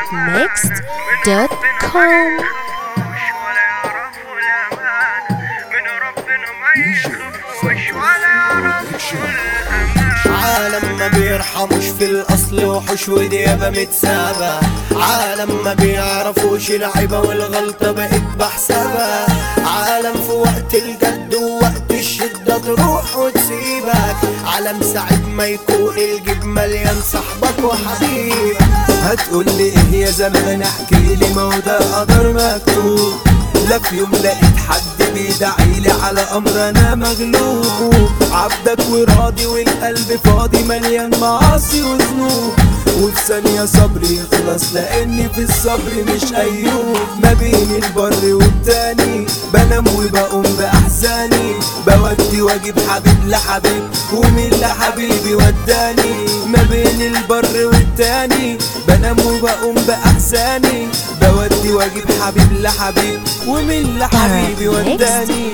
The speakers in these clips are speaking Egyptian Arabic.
darabmixed.com عالم ما بيرحموش في الاصل وحوش وديابة متسابة عالم ما بيعرفوش العيبة والغلطة بقت بحسابها عالم في وقت الجد ووقت الشدة تروح وتسيبك عالم ساعة ما يكون الجيب مليان صاحبك وحبيبك هتقول لي ايه يا زمان احكي لي ما هو ده قدر مكتوب لا في يوم لقيت حد بيدعي لي على امر انا مغلوب عبدك وراضي والقلب فاضي مليان معاصي وذنوب وفي ثانية صبري يخلص لاني في الصبر مش ايوب ما بين البر والتاني بنام وبقوم باحزاني بودي واجيب حبيب لحبيب ومين لحبيبي وداني ما بين البر والتاني بنام وبقوم باحزاني بودي واجيب حبيب لحبيب ومين لحبيبي وداني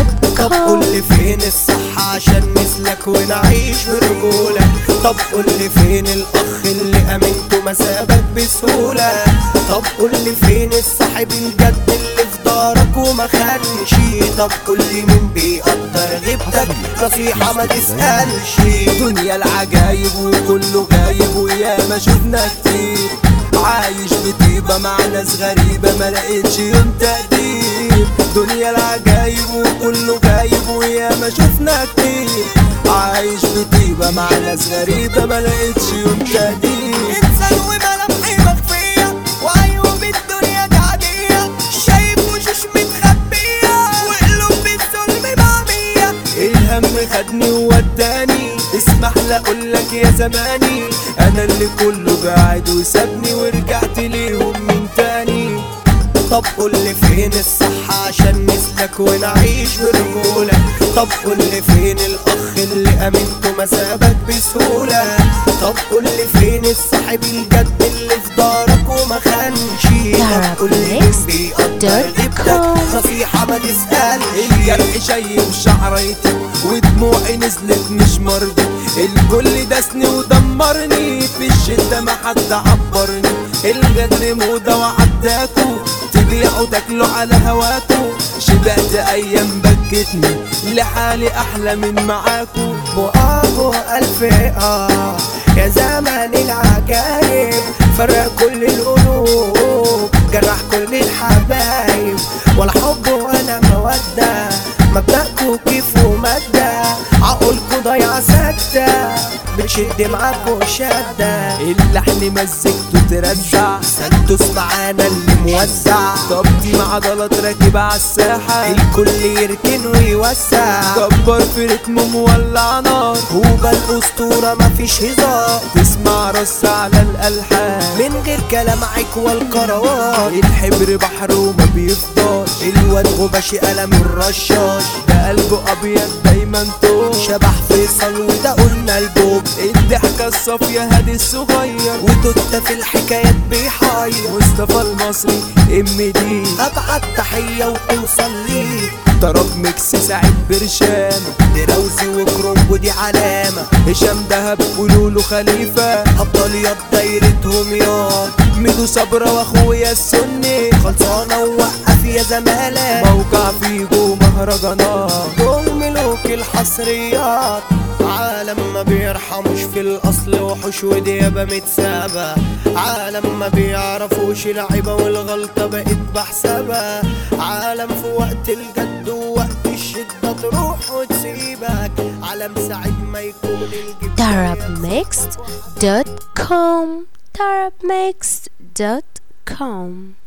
طب قول darabmixed.com لي فين الصح عشان نسلك ونعيش برجولة طب قول لي فين الاخ اللي امنته ما سابك بسهولة طب قول لي فين الصاحب الجد اللي في دارك وما خانش طب قول لي مين بيقدر غيبتك نصيحة ما تسألش دنيا العجايب وكله غايب ويا ما شفنا كتير عايش بطيبة مع ناس غريبة ما لقيتش يوم تقدير دنيا العجايب وكله غايب ويا ما شفنا كتير عايش بطيبة مع ناس غريبة ما لقيتش يوم تقدير انسان وملامحي مخفية وعيوب الدنيا دي عادية شايف وشوش متخبية وقلوب بالظلم معمية الهم خدني ووداني اسمح لأقولك يا زماني انا اللي كله قاعد وسابني ورجعت ليهم من تاني طب قول لي فين الصح عشان نسلك ونعيش برجولة طب قول لي فين الاخ اللي امنته ما سابك بسهولة طب قول لي فين الصاحب الجد اللي في دارك وما خانش طب قول لي مين بيقدر غيبتك نصيحة ما تسألش الجرح شايب شعريتي ودموعي نزلت مش مرضي الكل داسني ودمرني في الشدة ما حد عبرني الغدر موضة وعداكوا تبيعوا تاكلوا على هواكوا شبعت ايام بكتني لحالي احلى من معاكوا وابو الف اه يا زمان العجايب فرق كل القلوب جرح كل الحبايب ولا حب ولا مودة مبدأكوا كيف ومادة عقولكوا ضايعة ساكتة بتشد معاكوا شدة اللحن مزجته ترزع سنتوس معانا اللي موزع طبتي مع عضلات راكبة عالساحة الكل يركن ويوسع كبر في رتم مولع نار هوبا الأسطورة مفيش هزار تسمع رص على الألحان من غير كلام عكوى الكروان الحبر بحر وما بيفضاش الواد غباشي قلم الرشاش ده قلبه أبيض دايما توش شبح فيصل وده قلنا البوب الضحكة الصافية هادي الصغير وتوتة في الحكايات بيحير مصطفى المصري ام دي ابعت تحية وتوصل ليه ضرب ميكس سعيد برشام دراوزي وكرومب ودي علامة هشام دهب ولولو خليفة ابطال ياض دايرتهم ياض ميدو صبرا واخويا السني خلصانة ووقف يا زمالة موقع فيجو مهرجانات دول ملوك الحصريات عالم ما بيرحموش في الاصل وحوش وديابة متسابة عالم ما بيعرفوش العيبة والغلطة بقت بحسابها عالم في وقت الجد ووقت الشدة تروح وتسيبك عالم سعيد ما يكون الجد darabmixed.com darabmixed.com